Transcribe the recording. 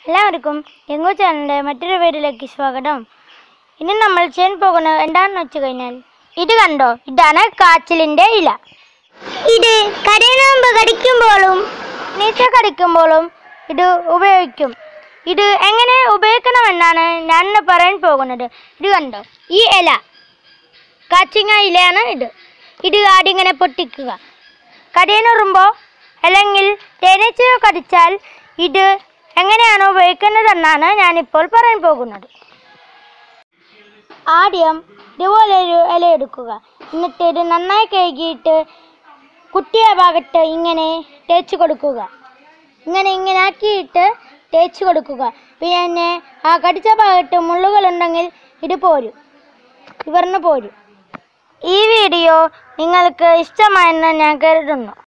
എല്ലാവർക്കും എങ്ങോ ചാനലിൻ്റെ മറ്റൊരു വീഡിയോയിലേക്ക് സ്വാഗതം ഇനി നമ്മൾ ചെയ്യാൻ പോകുന്നത് എന്താണെന്ന് വെച്ച് കഴിഞ്ഞാൽ ഇത് കണ്ടോ ഇതാണ് കാച്ചിലിൻ്റെ ഇല ഇത് കരയണമ്പ് കടിക്കുമ്പോഴും നീച്ച കടിക്കുമ്പോഴും ഇത് ഉപയോഗിക്കും ഇത് എങ്ങനെ ഉപയോഗിക്കണമെന്നാണ് ഞാൻ ഇന്ന് പറയാൻ പോകുന്നത് ഇത് കണ്ടോ ഈ ഇല കാച്ചിങ്ങ ഇലയാണ് ഇത് ഇത് ആദ്യം ഇങ്ങനെ പൊട്ടിക്കുക കടയിനുറുമ്പോൾ അല്ലെങ്കിൽ തേനീച്ചയോ കടിച്ചാൽ ഇത് എങ്ങനെയാണ് ഉപയോഗിക്കുന്നതെന്നാണ് ഞാനിപ്പോൾ പറയാൻ പോകുന്നത് ആദ്യം ഇതുപോലെ ഒരു ഇല എടുക്കുക എന്നിട്ട് ഇത് നന്നായി കഴുകിയിട്ട് കുട്ടിയ ഭാഗത്ത് ഇങ്ങനെ തേച്ച് കൊടുക്കുക ഇങ്ങനെ ഇങ്ങനെ ആക്കിയിട്ട് തേച്ച് കൊടുക്കുക പിന്നെ ആ കടിച്ച ഭാഗത്ത് മുള്ളുകളുണ്ടെങ്കിൽ ഇത് പോരും ഇവർന്ന് പോരും ഈ വീഡിയോ നിങ്ങൾക്ക് ഇഷ്ടമായെന്ന് ഞാൻ കരുതുന്നു